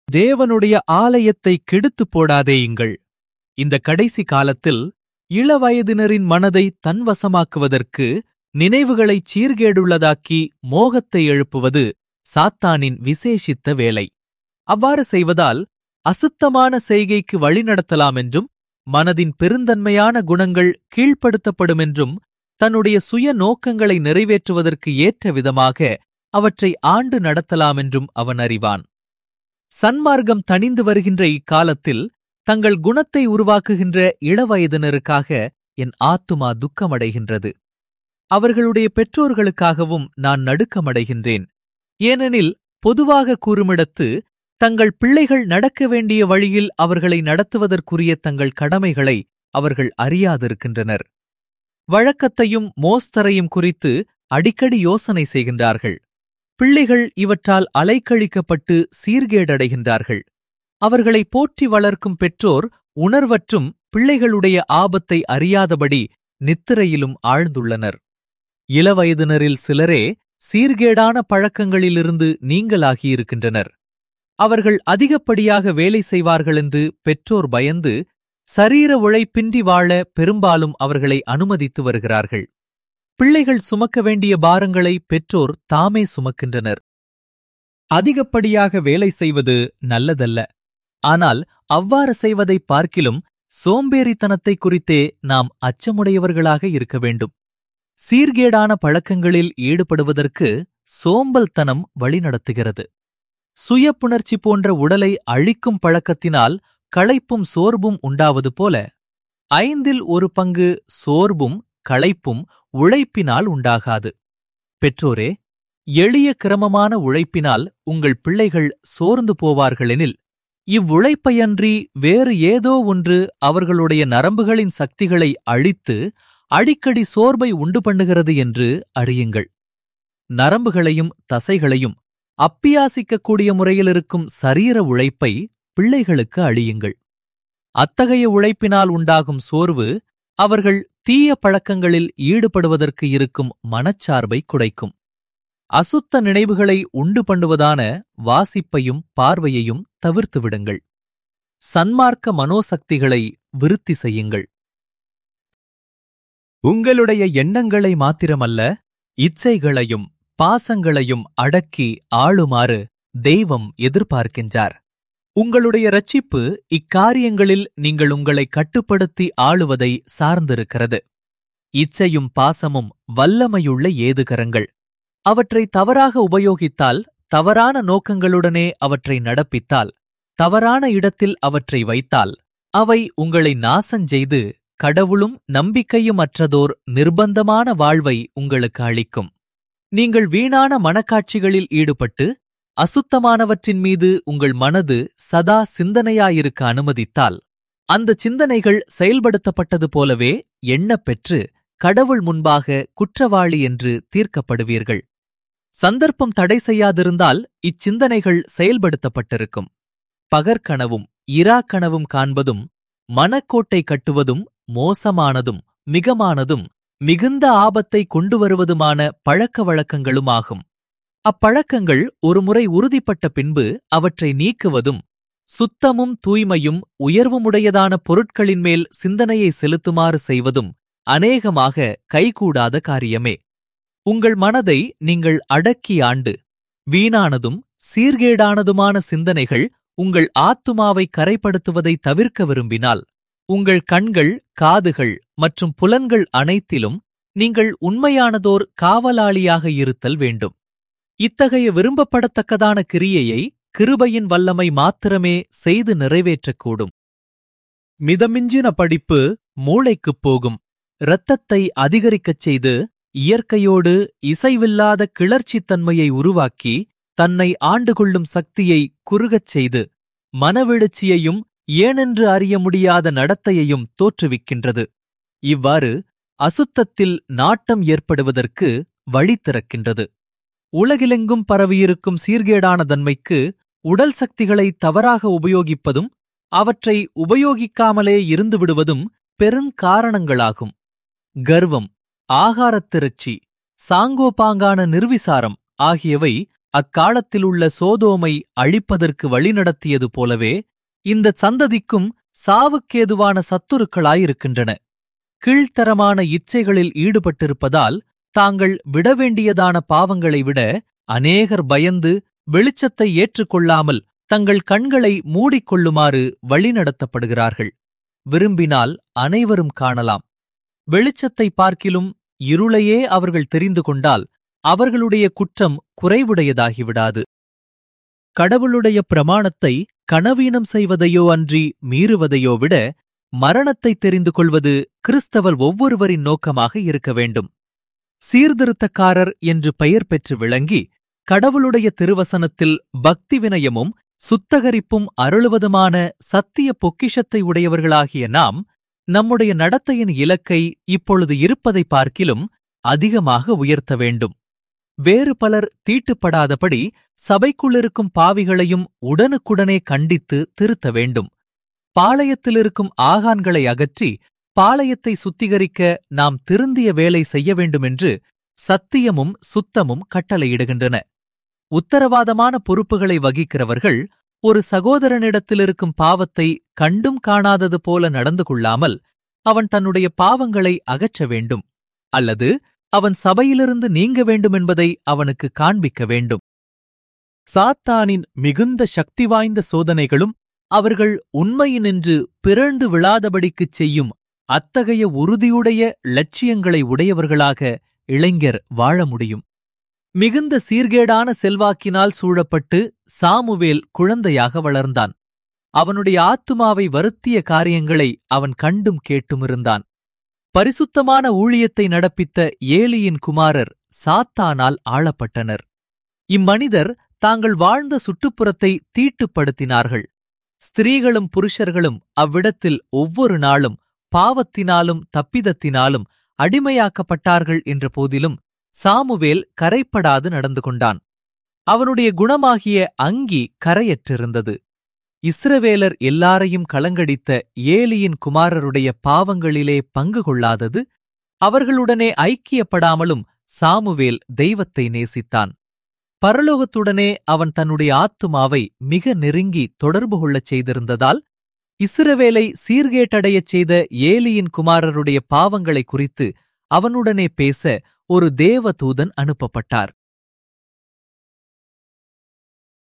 தேவனுடைய ஆலயத்தை கெடுத்துப் போடாதேயுங்கள் இந்த கடைசி காலத்தில் இளவயதினரின் மனதை தன்வசமாக்குவதற்கு நினைவுகளைச் சீர்கேடுள்ளதாக்கி மோகத்தை எழுப்புவது சாத்தானின் விசேஷித்த வேலை அவ்வாறு செய்வதால் அசுத்தமான செய்கைக்கு வழிநடத்தலாம் என்றும் மனதின் பெருந்தன்மையான குணங்கள் கீழ்ப்படுத்தப்படுமென்றும் தன்னுடைய சுய நோக்கங்களை நிறைவேற்றுவதற்கு ஏற்ற விதமாக அவற்றை ஆண்டு நடத்தலாமென்றும் அவன் அறிவான் சன்மார்க்கம் தணிந்து வருகின்ற இக்காலத்தில் தங்கள் குணத்தை உருவாக்குகின்ற இளவயதினருக்காக என் ஆத்துமா துக்கமடைகின்றது அவர்களுடைய பெற்றோர்களுக்காகவும் நான் நடுக்கமடைகின்றேன் ஏனெனில் பொதுவாக கூறுமிடத்து தங்கள் பிள்ளைகள் நடக்க வேண்டிய வழியில் அவர்களை நடத்துவதற்குரிய தங்கள் கடமைகளை அவர்கள் அறியாதிருக்கின்றனர் வழக்கத்தையும் மோஸ்தரையும் குறித்து அடிக்கடி யோசனை செய்கின்றார்கள் பிள்ளைகள் இவற்றால் அலைக்கழிக்கப்பட்டு சீர்கேடடைகின்றார்கள் அவர்களை போற்றி வளர்க்கும் பெற்றோர் உணர்வற்றும் பிள்ளைகளுடைய ஆபத்தை அறியாதபடி நித்திரையிலும் ஆழ்ந்துள்ளனர் இளவயதினரில் சிலரே சீர்கேடான பழக்கங்களிலிருந்து நீங்களாகியிருக்கின்றனர் அவர்கள் அதிகப்படியாக வேலை செய்வார்கள் என்று பெற்றோர் பயந்து சரீர உழைப்பின்றி வாழ பெரும்பாலும் அவர்களை அனுமதித்து வருகிறார்கள் பிள்ளைகள் சுமக்க வேண்டிய பாரங்களை பெற்றோர் தாமே சுமக்கின்றனர் அதிகப்படியாக வேலை செய்வது நல்லதல்ல ஆனால் அவ்வாறு செய்வதைப் பார்க்கிலும் சோம்பேறித்தனத்தை குறித்தே நாம் அச்சமுடையவர்களாக இருக்க வேண்டும் சீர்கேடான பழக்கங்களில் ஈடுபடுவதற்கு சோம்பல்தனம் வழிநடத்துகிறது சுயப்புணர்ச்சி போன்ற உடலை அழிக்கும் பழக்கத்தினால் களைப்பும் சோர்வும் உண்டாவது போல ஐந்தில் ஒரு பங்கு சோர்வும் களைப்பும் உழைப்பினால் உண்டாகாது பெற்றோரே எளிய கிரமமான உழைப்பினால் உங்கள் பிள்ளைகள் சோர்ந்து போவார்களெனில் இவ்வுழைப்பையன்றி வேறு ஏதோ ஒன்று அவர்களுடைய நரம்புகளின் சக்திகளை அழித்து அடிக்கடி சோர்வை உண்டு பண்ணுகிறது என்று அறியுங்கள் நரம்புகளையும் தசைகளையும் அப்பியாசிக்கக்கூடிய முறையில் இருக்கும் சரீர உழைப்பை பிள்ளைகளுக்கு அழியுங்கள் அத்தகைய உழைப்பினால் உண்டாகும் சோர்வு அவர்கள் தீய பழக்கங்களில் ஈடுபடுவதற்கு இருக்கும் மனச்சார்பை குடைக்கும் அசுத்த நினைவுகளை உண்டு பண்ணுவதான வாசிப்பையும் பார்வையையும் தவிர்த்து விடுங்கள் சன்மார்க்க மனோசக்திகளை விருத்தி செய்யுங்கள் உங்களுடைய எண்ணங்களை மாத்திரமல்ல இச்சைகளையும் பாசங்களையும் அடக்கி ஆளுமாறு தெய்வம் எதிர்பார்க்கின்றார் உங்களுடைய ரட்சிப்பு இக்காரியங்களில் நீங்கள் உங்களை கட்டுப்படுத்தி ஆளுவதை சார்ந்திருக்கிறது இச்சையும் பாசமும் வல்லமையுள்ள ஏதுகரங்கள் அவற்றை தவறாக உபயோகித்தால் தவறான நோக்கங்களுடனே அவற்றை நடப்பித்தால் தவறான இடத்தில் அவற்றை வைத்தால் அவை உங்களை நாசஞ்செய்து கடவுளும் நம்பிக்கையும் அற்றதோர் நிர்பந்தமான வாழ்வை உங்களுக்கு அளிக்கும் நீங்கள் வீணான மனக்காட்சிகளில் ஈடுபட்டு அசுத்தமானவற்றின் மீது உங்கள் மனது சதா சிந்தனையாயிருக்க அனுமதித்தால் அந்த சிந்தனைகள் செயல்படுத்தப்பட்டது போலவே எண்ணப்பெற்று கடவுள் முன்பாக குற்றவாளி என்று தீர்க்கப்படுவீர்கள் சந்தர்ப்பம் தடை செய்யாதிருந்தால் இச்சிந்தனைகள் செயல்படுத்தப்பட்டிருக்கும் பகற்கனவும் இராக்கனவும் காண்பதும் மனக்கோட்டை கட்டுவதும் மோசமானதும் மிகமானதும் மிகுந்த ஆபத்தை கொண்டு வருவதுமான பழக்க வழக்கங்களுமாகும் அப்பழக்கங்கள் ஒருமுறை உறுதிப்பட்ட பின்பு அவற்றை நீக்குவதும் சுத்தமும் தூய்மையும் உயர்வுமுடையதான பொருட்களின் மேல் சிந்தனையை செலுத்துமாறு செய்வதும் அநேகமாக கைகூடாத காரியமே உங்கள் மனதை நீங்கள் அடக்கி ஆண்டு வீணானதும் சீர்கேடானதுமான சிந்தனைகள் உங்கள் ஆத்துமாவை கரைப்படுத்துவதை தவிர்க்க விரும்பினால் உங்கள் கண்கள் காதுகள் மற்றும் புலன்கள் அனைத்திலும் நீங்கள் உண்மையானதோர் காவலாளியாக இருத்தல் வேண்டும் இத்தகைய விரும்பப்படத்தக்கதான கிரியையை கிருபையின் வல்லமை மாத்திரமே செய்து நிறைவேற்றக்கூடும் மிதமிஞ்சின படிப்பு மூளைக்குப் போகும் இரத்தத்தை அதிகரிக்கச் செய்து இயற்கையோடு இசைவில்லாத கிளர்ச்சித்தன்மையை உருவாக்கி தன்னை ஆண்டு கொள்ளும் சக்தியை குறுகச் செய்து மனவெழுச்சியையும் ஏனென்று அறிய முடியாத நடத்தையையும் தோற்றுவிக்கின்றது இவ்வாறு அசுத்தத்தில் நாட்டம் ஏற்படுவதற்கு வழி திறக்கின்றது உலகிலெங்கும் பரவியிருக்கும் சீர்கேடான தன்மைக்கு உடல் சக்திகளை தவறாக உபயோகிப்பதும் அவற்றை உபயோகிக்காமலே இருந்துவிடுவதும் பெருங்காரணங்களாகும் கர்வம் ஆகாரத்திரட்சி சாங்கோபாங்கான நிர்விசாரம் ஆகியவை அக்காலத்திலுள்ள சோதோமை அழிப்பதற்கு வழிநடத்தியது போலவே இந்த சந்ததிக்கும் சாவுக்கேதுவான சத்துருக்களாயிருக்கின்றன கீழ்த்தரமான இச்சைகளில் ஈடுபட்டிருப்பதால் தாங்கள் விடவேண்டியதான பாவங்களை விட அநேகர் பயந்து வெளிச்சத்தை ஏற்றுக்கொள்ளாமல் தங்கள் கண்களை மூடிக்கொள்ளுமாறு வழிநடத்தப்படுகிறார்கள் விரும்பினால் அனைவரும் காணலாம் வெளிச்சத்தை பார்க்கிலும் இருளையே அவர்கள் தெரிந்து கொண்டால் அவர்களுடைய குற்றம் குறைவுடையதாகிவிடாது கடவுளுடைய பிரமாணத்தை கனவீனம் செய்வதையோ அன்றி மீறுவதையோ விட மரணத்தை தெரிந்து கொள்வது கிறிஸ்தவர் ஒவ்வொருவரின் நோக்கமாக இருக்க வேண்டும் சீர்திருத்தக்காரர் என்று பெயர் பெற்று விளங்கி கடவுளுடைய திருவசனத்தில் பக்தி வினயமும் சுத்தகரிப்பும் அருளுவதுமான சத்திய பொக்கிஷத்தை உடையவர்களாகிய நாம் நம்முடைய நடத்தையின் இலக்கை இப்பொழுது இருப்பதை பார்க்கிலும் அதிகமாக உயர்த்த வேண்டும் வேறு பலர் தீட்டுப்படாதபடி சபைக்குள்ளிருக்கும் பாவிகளையும் உடனுக்குடனே கண்டித்து திருத்த வேண்டும் பாளையத்திலிருக்கும் ஆகான்களை அகற்றி பாளையத்தை சுத்திகரிக்க நாம் திருந்திய வேலை செய்ய வேண்டுமென்று சத்தியமும் சுத்தமும் கட்டளையிடுகின்றன உத்தரவாதமான பொறுப்புகளை வகிக்கிறவர்கள் ஒரு சகோதரனிடத்திலிருக்கும் பாவத்தை கண்டும் காணாதது போல நடந்து கொள்ளாமல் அவன் தன்னுடைய பாவங்களை அகற்ற வேண்டும் அல்லது அவன் சபையிலிருந்து நீங்க வேண்டுமென்பதை அவனுக்கு காண்பிக்க வேண்டும் சாத்தானின் மிகுந்த சக்தி வாய்ந்த சோதனைகளும் அவர்கள் உண்மையினின்று பிறழ்ந்து விழாதபடிக்குச் செய்யும் அத்தகைய உறுதியுடைய லட்சியங்களை உடையவர்களாக இளைஞர் வாழ முடியும் மிகுந்த சீர்கேடான செல்வாக்கினால் சூழப்பட்டு சாமுவேல் குழந்தையாக வளர்ந்தான் அவனுடைய ஆத்துமாவை வருத்திய காரியங்களை அவன் கண்டும் கேட்டும் இருந்தான் பரிசுத்தமான ஊழியத்தை நடப்பித்த ஏலியின் குமாரர் சாத்தானால் ஆளப்பட்டனர் இம்மனிதர் தாங்கள் வாழ்ந்த சுற்றுப்புறத்தை தீட்டுப்படுத்தினார்கள் ஸ்திரீகளும் புருஷர்களும் அவ்விடத்தில் ஒவ்வொரு நாளும் பாவத்தினாலும் தப்பிதத்தினாலும் அடிமையாக்கப்பட்டார்கள் என்ற போதிலும் சாமுவேல் கரைப்படாது நடந்து கொண்டான் அவனுடைய குணமாகிய அங்கி கரையற்றிருந்தது இஸ்ரவேலர் எல்லாரையும் கலங்கடித்த ஏலியின் குமாரருடைய பாவங்களிலே பங்கு கொள்ளாதது அவர்களுடனே ஐக்கியப்படாமலும் சாமுவேல் தெய்வத்தை நேசித்தான் பரலோகத்துடனே அவன் தன்னுடைய ஆத்துமாவை மிக நெருங்கி தொடர்பு கொள்ளச் செய்திருந்ததால் இஸ்ரவேலை சீர்கேட்டடையச் செய்த ஏலியின் குமாரருடைய பாவங்களை குறித்து அவனுடனே பேச ஒரு தேவதூதன் அனுப்பப்பட்டார்